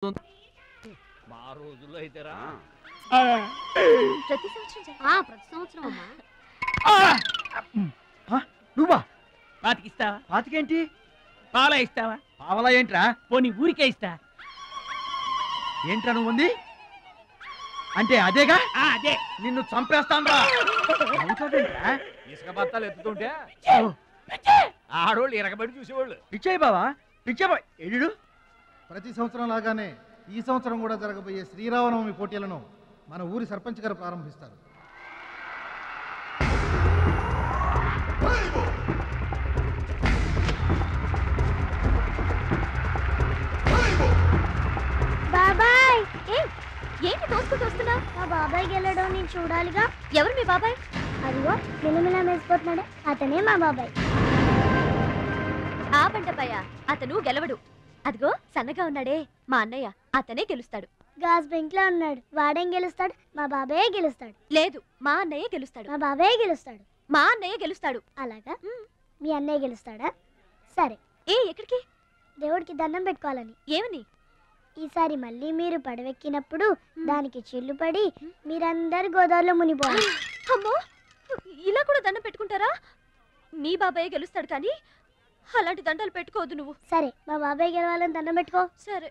మా రోజుల్లో అయితేరా ప్రతి సంవత్సరం జరుగు- ఆ, ప్రతి సంవత్సరం అమ్మా నువ్వా పాతికిస్తావా పాతికేంటి పాల ఇస్తావా పావలా ఏంట్రా పోనీ ఊరికే ఇస్తా ఏంట్రా నువ్వు ఉంది అంటే అదేగా ఆ, అదే నిన్ను చంపేస్తాను రా నవ్వుతావేంట్రా? ఇసుక బత్తాలు ఎత్తుతుంటే ఆడోళ్ళు ఇరగబడి చూసేవాళ్ళు పిచ్చాయి బావా పిచ్చా బా ఎడు ప్రతి సంవత్సరం లాగానే ఈ సంవత్సరం కూడా జరగబోయే శ్రీరామనవమి పోటీలను మన ఊరి సర్పంచ్ గారు ప్రారంభిస్తారు బాబాయ్ ఏంటి తోసుకుంటూ వస్తున్నా మా బాబాయ్ గెలడం నేను చూడాలిగా ఎవరు మీ బాబాయ్ అదిగో మిలమిలా మెసిపోతున్నాడే అతనే మా బాబాయ్ ఆ బండపయ్య అతను గెలవడు అదిగో సన్నగా ఉన్నాడే మా అన్నయ్య అతనే గెలుస్తాడు గాజ్ బెంక్ లో ఉన్నాడు వాడేం గెలుస్తాడు మా బాబాయే గెలుస్తాడు లేదు మా అన్నయ్య గెలుస్తాడు మా బాబాయే గెలుస్తాడు మా అన్నయ్య గెలుస్తాడు అలాగా మీ అన్నయ్య గెలుస్తాడా సరే ఏ ఎక్కడికి దేవుడికి దండం పెట్టుకోవాలని ఏమని ఈసారి మళ్ళీ మీరు పడవెక్కినప్పుడు దానికి చిల్లు పడి మీరందరు గోదావరిలో మునిపోవాలి అమ్మో ఇలా కూడా దండం పెట్టుకుంటారా మీ బాబాయ్ గెలుస్తాడు కానీ అలాంటి దండాలు పెట్టుకోవద్దు నువ్వు సరే మా బాబాయ్ గెలవాలని దండం పెట్టుకో సరే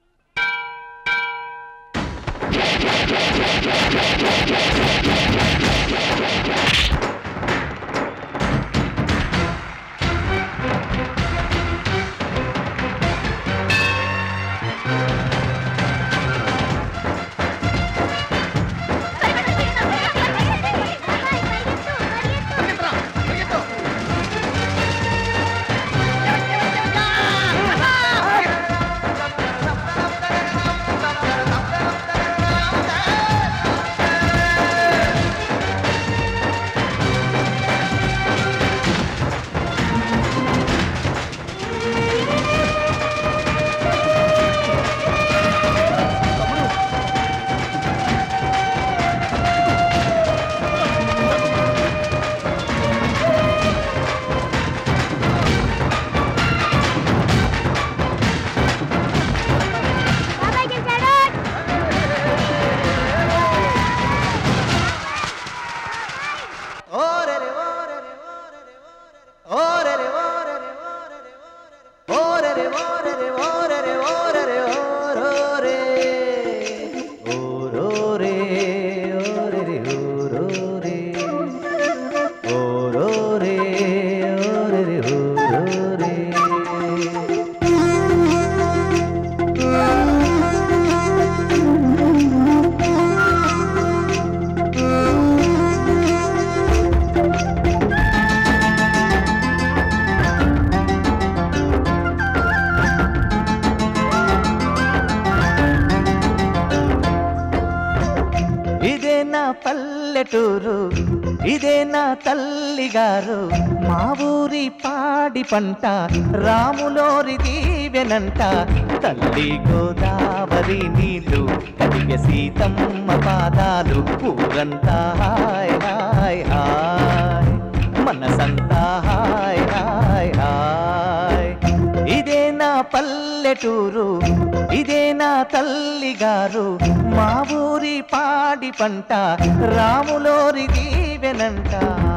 బాబాయ్ గెలిచాడు ఇదే నా పల్లెటూరు ఇదే నా తల్లిగారు మా ఊరి పాడి పంట రాములోరి దీవెనంట తల్లి గోదావరి నీళ్ళు కడిగ సీతమ్మ పాదాలు ఊరంతా హాయ్ హాయ్ హాయ్ మనసంతా హాయ్ హాయ్ హాయ్ ఇదే నా పల్లెటూరు ఇదే నా తల్లిగారు మా ఊరి పాడి పంట రాములోరి దీవెనంట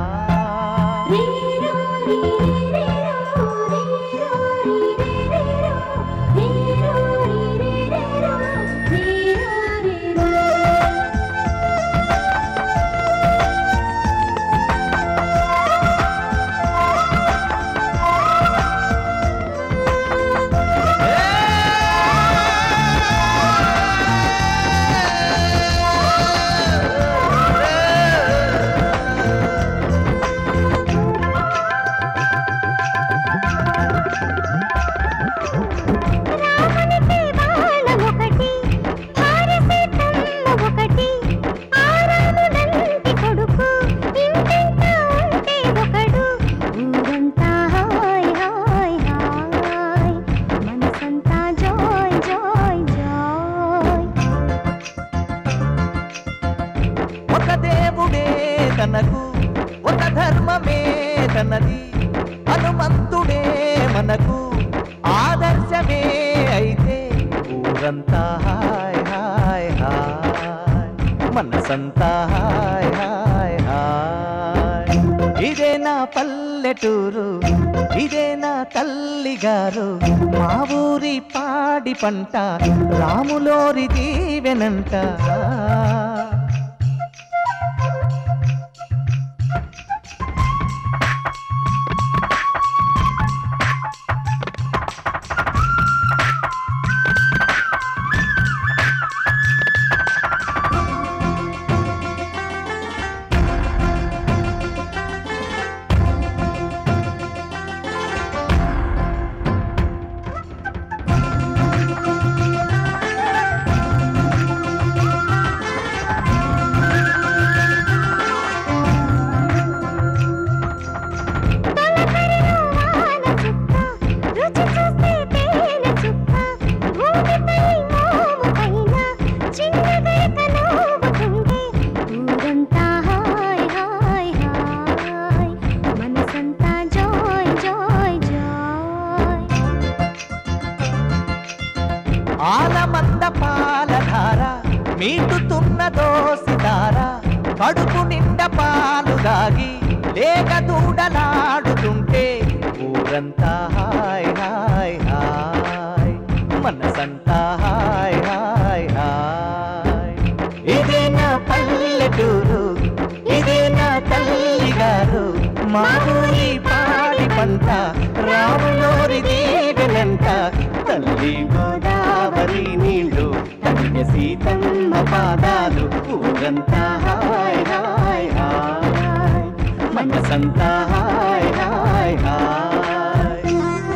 రామునికి బాణం ఒకటి భార్య సీతమ్మ ఒకటి ఆ రాముడంటి కొడుకు ఇంటింటా ఉంటే ఒకడు ఊరంతా హాయ్ హాయ్ హాయ్ మనసంతా జాయ్ జాయ్ జాయ్ ఒక దేవుడే తనకు ఒక ధర్మమే తనది హనుమంతుడే మనకు ఆదర్శమే అయితే ఊరంతా హాయ్ హాయ్ హాయ్ మనసంతా హాయ్ హాయ్ హాయ్ ఇదే నా పల్లెటూరు ఇదే నా తల్లి గారు మా ఊరి పాడి పంట రాములోరి దీవెనంట ఆలమంద పాలధార మీటుతున్న దోసిదార కడుపు నిండ పాలు దాగి లేక దూడలాడుతుంటే ఊరంతా హాయ్ హాయ్ హాయ్ మనసంతా హాయ్ హాయ్ హాయ్ ఇదే నా పల్లెటూరు ఇదే నా తల్లి గారు మా ఊరి పాడి పంట రాములోరి దీవెనంట తల్లి గోదావరి నీళ్ళు తల్లి సీతమ్మ పాదాలు ఊరంతా హాయ్ హాయ్ హాయ్ మనసంతా హాయ్ హాయ్ హాయ్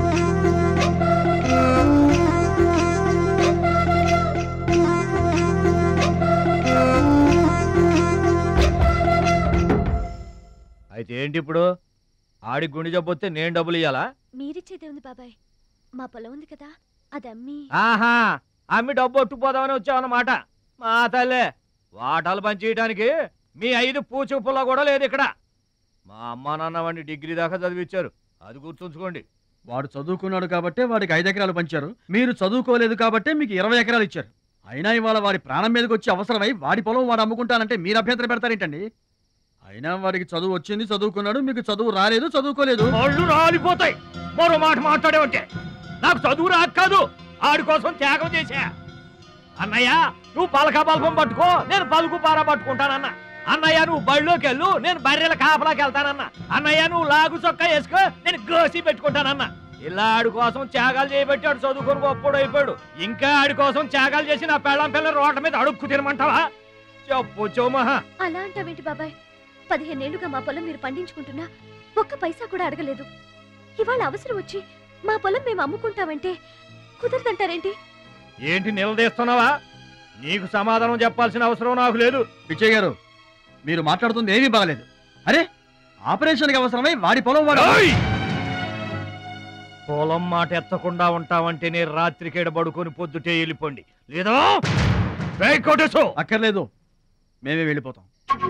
అయితే ఏంటి ఇప్పుడు ఆడి గుండె జబ్బు వస్తే నేను డబ్బులు ఇయ్యాలా మీరిచ్చేదే ఉంది బాబాయ్ మా పొలం ఉంది కదా అది అమ్మి ఆహా అమ్మి డబ్బు ఒట్టుకుపోదామని వచ్చావన్నమాట మా తల్లే వాటాలు పంచేయడానికి మీ ఐదు పూచు పుల్ల కూడా లేదు ఇక్కడ మా అమ్మా నాన్న వాడిని డిగ్రీ దాకా చదివించారు అది గుర్తుంచుకోండి వాడు చదువుకున్నాడు కాబట్టే వాడికి ఐదు ఎకరాలు పంచారు మీరు చదువుకోలేదు కాబట్టే మీకు ఇరవై ఎకరాలు ఇచ్చారు అయినా ఇవాళ వాడి ప్రాణం మీదకి వచ్చి అవసరమై వాడి పొలం వాడు అమ్ముకుంటానంటే మీరు అభ్యంతరం పెడతారేంటండి అయినా వాడికి చదువు వచ్చింది చదువుకున్నాడు మీకు చదువు రాలేదు చదువుకోలేదు ఒళ్ళు రాలిపోతాయి మరో మాట మాట్లాడే ఉంటే నాకు చదువు రాదు కాదు ఆడి కోసం త్యాగం చేశా అన్నయ్య నువ్వు పలక బల్పం పట్టుకో నేను పలుకు పార పట్టుకుంటానన్న అన్నయ్య నువ్వు బళ్ళోకి వెళ్ళు నేను బర్రెల కాపలాకి వెళ్తానన్న అన్నయ్య నువ్వు లాగు చొక్కా వేసుకో నేను గోసి పెట్టుకుంటానన్న ఇలా ఆడి కోసం త్యాగాలు చేయబెట్టాడు చదువుకొని గొప్పడు అయిపోయాడు ఇంకా ఆడి కోసం త్యాగాలు చేసి నా పెళ్ళం పిల్ల రోడ్ల మీద అడుక్కు తినమంటావా చెప్పు చోమహా అలా అంటావేంటి బాబాయ్ పదిహేనేళ్లుగా మా పొలం మీరు పండించుకుంటున్నా ఒక్క పైసా కూడా అడగలేదు ఇవాళ అవసరం వచ్చి మా పొలం మేము అమ్ముకుంటామంటే కుదరదంటారేంటి ఏంటి నిలదీస్తున్నావా నీకు సమాధానం చెప్పాల్సిన అవసరం నాకు లేదు పిచ్చయ్య గారు మీరు మాట్లాడుతుంది ఏమీ బాగలేదు అరే ఆపరేషన్కి అవసరమై వాడి పొలం వాడు ఓయ్! పొలం మాట ఎత్తకుండా ఉంటావంటే నేను రాత్రికేడ పడుకొని పొద్దుటే వెళ్ళిపోండి లేదా రేయ్ కొట్టేసు. అక్కర్లేదు మేమే వెళ్ళిపోతాం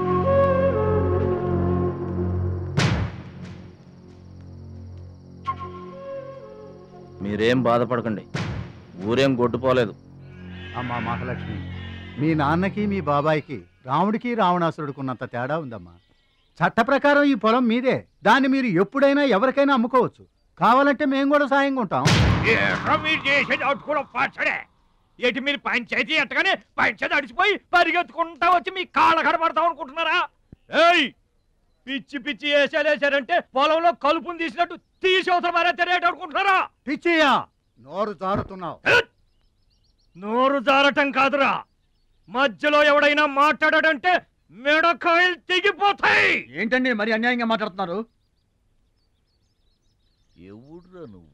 మీరేం బాధపడకండి ఊరేం గొడ్డుపోలేదు అమ్మా మాటలక్ష్మి మీ నాన్నకి మీ బాబాయికి రాముడికి రావణాసురుడికి ఉన్నంత తేడా ఉందమ్మా చట్ట ప్రకారం ఈ పొలం మీదే దాన్ని మీరు ఎప్పుడైనా ఎవరికైనా అమ్ముకోవచ్చు కావాలంటే మేము కూడా సాయంగా ఉంటాం ఏట్రా మీరు చేసేది అట్టుకోవడం పచ్చడే ఏంటి మీరు పంచాయతీ ఎట్టగానే పంచాయతీ అడిచిపోయి పరిగెత్తుకుంటా వచ్చి మీ కాళ్ళ కనబడతాం అనుకుంటున్నారా ఏయ్ పిచ్చి పిచ్చి వేసాలేసారంటే పొలంలో కలుపుని తీసినట్టు తీసి అవసరం మారేస్తారేట అనుకుంటున్నారా పిచ్చియా నోరు జారుతున్నావు నోరు జారటం కాదురా మధ్యలో ఎవడైనా మాట్లాడాడంటే మెడకాయలు తెగిపోతాయి ఏంటండి మరి అన్యాయంగా మాట్లాడుతున్నారు ఎవడ్రా నువ్వు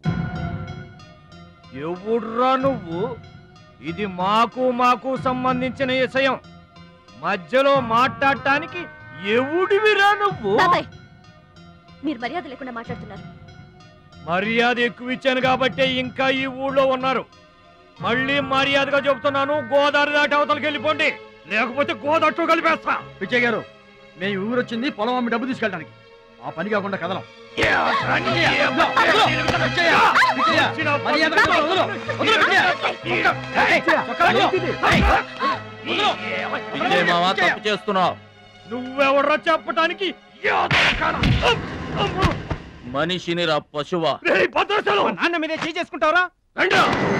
ఎవడ్రా నువ్వు ఇది మాకు మాకు సంబంధించిన విషయం మధ్యలో మాట్లాడటానికి ఎవడివిరా నువ్వు బాబాయ్ మీరు మర్యాద లేకుండా మాట్లాడుతున్నారు మర్యాద ఎక్కువ ఇచ్చాను కాబట్టే ఇంకా ఈ ఊళ్ళో ఉన్నారు మళ్ళీ మర్యాదగా చెబుతున్నాను గోదావరి దాటి అవతలకి వెళ్ళిపోండి లేకపోతే గోదట్టు కలిపేస్తా పిచ్చయ్య గారు మేము ఊరు వచ్చింది పొలం అమ్మి డబ్బు తీసుకెళ్ళడానికి ఆ పని కాకుండా కదలం విజయ్ మావా తప్పు చేస్తున్నావు నువ్వెవడ్రా చెప్పటానికి మనిషిని రా పశువా భద్రాచలం నాన్న మీదే చేసుకుంటావరా రండి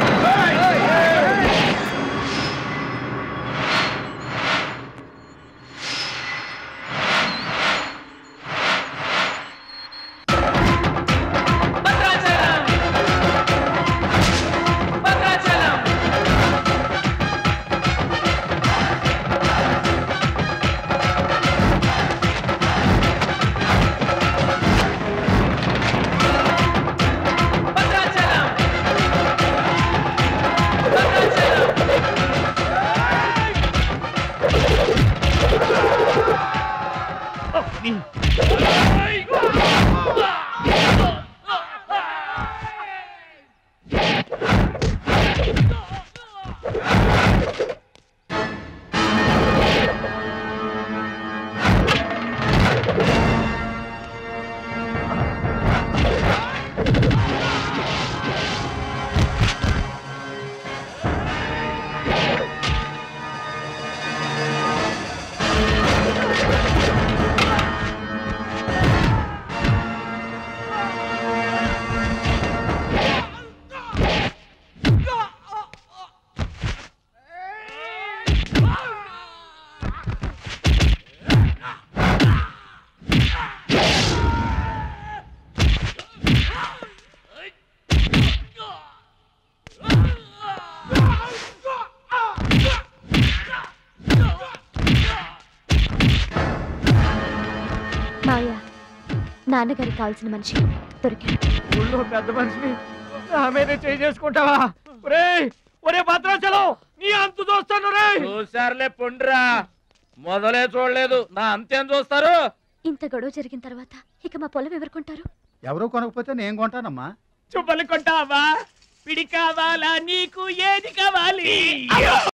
మావయ్య నాన్నగారికి కావాల్సిన మనిషి దొరికాడు ఊళ్ళో పెద్ద మనిషిని నా మీద చేయి చేసుకుంటావా ఒరే ఒరే భద్రాచలం నీ అంతు చూస్తాను రే చూసారులే పొండ్రా మొదలే చూడలేదు నా అంతేం చూస్తారు ఇంత గొడవ జరిగిన తర్వాత ఇక మా పొలం ఎవరుకుంటారు ఎవరూ కొనకపోతే నేను కొంటానమ్మా చుబ్బలు కొంటావా పిడి కావాలా నీకు ఏది కావాలి